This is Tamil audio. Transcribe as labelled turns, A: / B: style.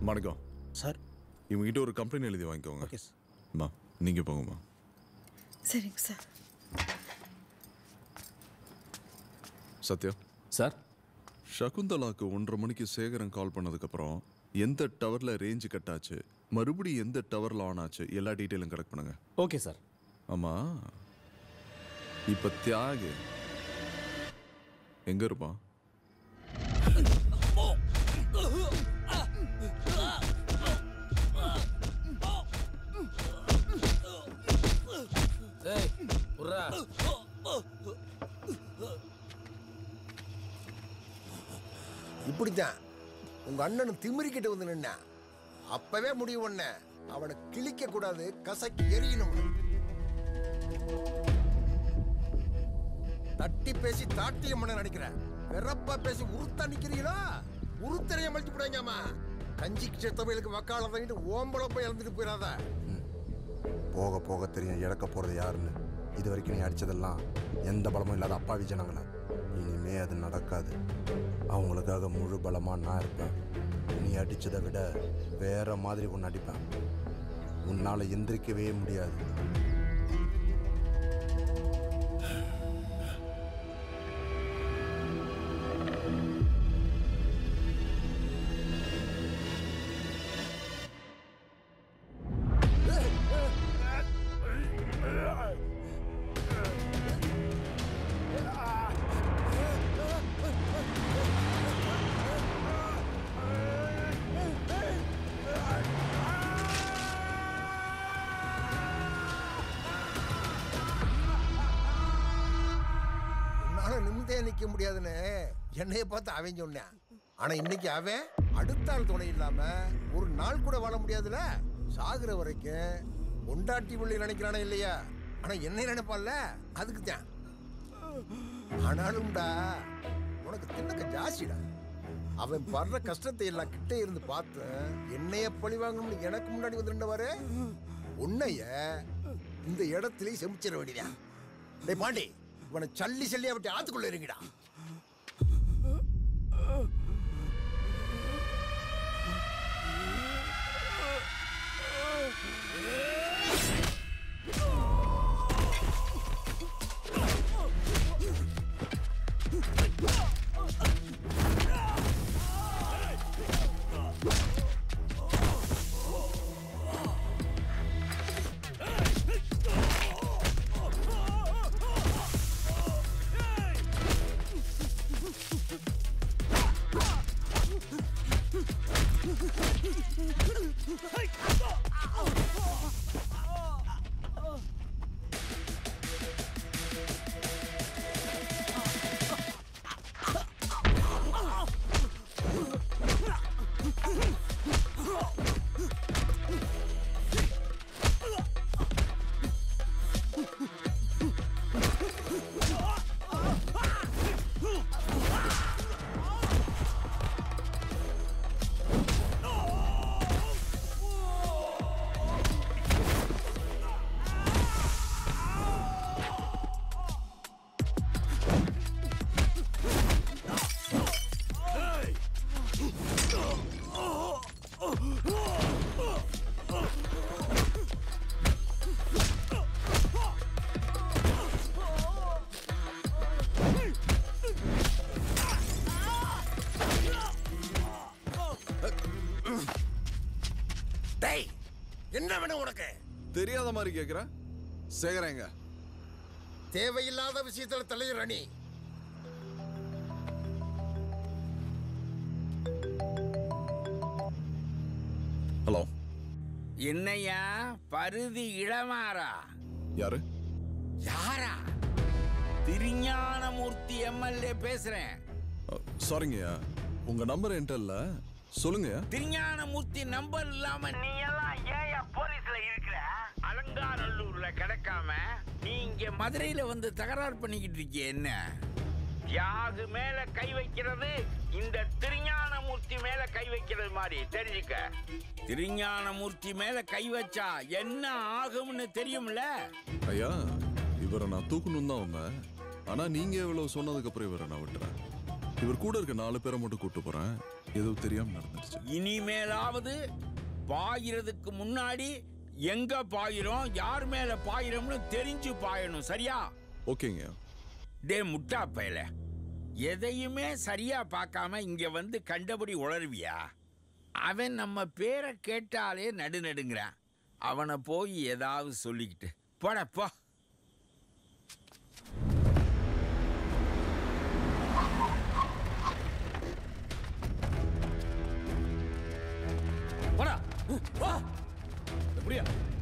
A: வணக்கம்
B: சார்
A: இவங்ககிட்ட ஒரு கம்ப்ளைண்ட் எழுதி வாங்கிக்கோங்க
B: ஓகே சார்
A: அம்மா நீங்க போங்கம்மா
C: சரிங்க சார்
A: சத்யா
D: சார்
A: சகுந்தலாக்கு ஒன்றரை மணிக்கு சேகரன் கால் பண்ணதுக்கப்புறம் எந்த டவர்ல ரேஞ்சு கட் ஆச்சு மறுபடியும் எந்த டவர்ல ஆன் ஆச்சு எல்லா டீட்டெயிலும் கரெக்ட் பண்ணுங்க
D: ஓகே சார்
A: ஆமா இப்ப தியாகு எங்க இருப்பான்
D: ஏய் உர்ரா
B: இப்படித்தான் உங்க அண்ணன் திமிரிக்கிட்டு வந்து நின்னா அப்பவே முடிவு பண்ண அவனை கிழிக்க கூடாது கசக்கி எரியணும் தட்டி பேசி தாட்டியம் பண்ண நினைக்கிறேன் வெறப்பா பேசி உருத்தா நிக்கிறீங்களா உருத்தனைய மல்டி போடாங்கம்மா கஞ்சிக்கு செத்தவங்களுக்கு வக்கால வாங்கிட்டு ஓம்பளம் போய் இழந்துட்டு போயிடாத
E: போக போக தெரியும் இழக்க போறது யாருன்னு இது வரைக்கும் நீ அடிச்சதெல்லாம் எந்த பலமும் இல்லாத அப்பாவி ஜனங்கள இனிமே அது நடக்காது அவங்களுக்காக முழு பலமா நான் இருப்பேன் நீ அடிச்சதை விட வேற மாதிரி ஒன்று அடிப்பேன் உன்னால எந்திரிக்கவே முடியாது
B: உன்னால நிம்மதியா நிக்க முடியாதுன்னு என்னைய பார்த்து அவன் சொன்னான் ஆனா இன்னைக்கு அவன் அடுத்த ஆள் துணை இல்லாம ஒரு நாள் கூட வாழ முடியாதுல சாகுற வரைக்கும் கொண்டாட்டி பிள்ளை நினைக்கிறானே இல்லையா ஆனா என்னை நினைப்பான்ல அதுக்கு தான் ஆனாலும்டா உனக்கு தின்னக்க ஜாஸ்திடா அவன் படுற கஷ்டத்தை எல்லாம் கிட்டே இருந்து பார்த்து என்னைய பழி வாங்கணும்னு எனக்கு முன்னாடி வந்து நின்றவாரு உன்னைய இந்த இடத்திலேயே செமிச்சிட வேண்டியதான் டேய் பாண்டி இவனை சல்லி சல்லியா விட்டு ஆத்துக்குள்ள இருங்கடா டேய் என்ன வேணும் உனக்கு
A: தெரியாத மாதிரி கேக்குற சேகரன் எங்க
B: தேவையில்லாத விஷயத்துல தலையிற நீ
A: ஹலோ
F: என்னையா பருதி இளமாறா
A: யாரு
F: யாரா திருஞானமூர்த்தி எம்எல்ஏ பேசுறேன்
A: சாரிங்கய்யா உங்க நம்பர் என்கிட்ட இல்ல சொல்லுங்கய்யா
F: திருஞானமூர்த்தி நம்பர் இல்லாம நீ எல்லாம் ஏயா போலீஸ்ல இருக்கிற அலங்காநல்லூர்ல கிடக்காம நீ இங்க மதுரையில வந்து தகராறு பண்ணிக்கிட்டு இருக்கிய என்ன தியாகு மேல கை வைக்கிறது இந்த திருஞானமூர்த்தி மேல கை வைக்கிறது மாதிரி தெரிஞ்சுக்க திருஞானமூர்த்தி மேல கை வச்சா என்ன ஆகும்னு தெரியும்ல
A: ஐயா இவரை நான் தூக்கணும் தான் வந்தேன் ஆனா நீங்க இவ்வளவு சொன்னதுக்கு அப்புறம் இவரை நான் விட்டுறேன் இவர் கூட இருக்க நாலு பேரை மட்டும் கூட்டு போறேன் ஏதோ தெரியாம நடந்துருச்சு
F: இனிமேலாவது பாயிறதுக்கு முன்னாடி எங்க பாயிரும் யார் மேல பாயிரோம்னு தெரிஞ்சு பாயணும் சரியா
A: ஓகேங்க
F: டே முட்டா பயல எதையுமே சரியா பார்க்காம இங்க வந்து கண்டபடி உளருவியா அவன் நம்ம பேரை கேட்டாலே நடுநடுங்கிறான் அவனை போய் ஏதாவது சொல்லிக்கிட்டு போட போ
D: போடா வா எப்படியா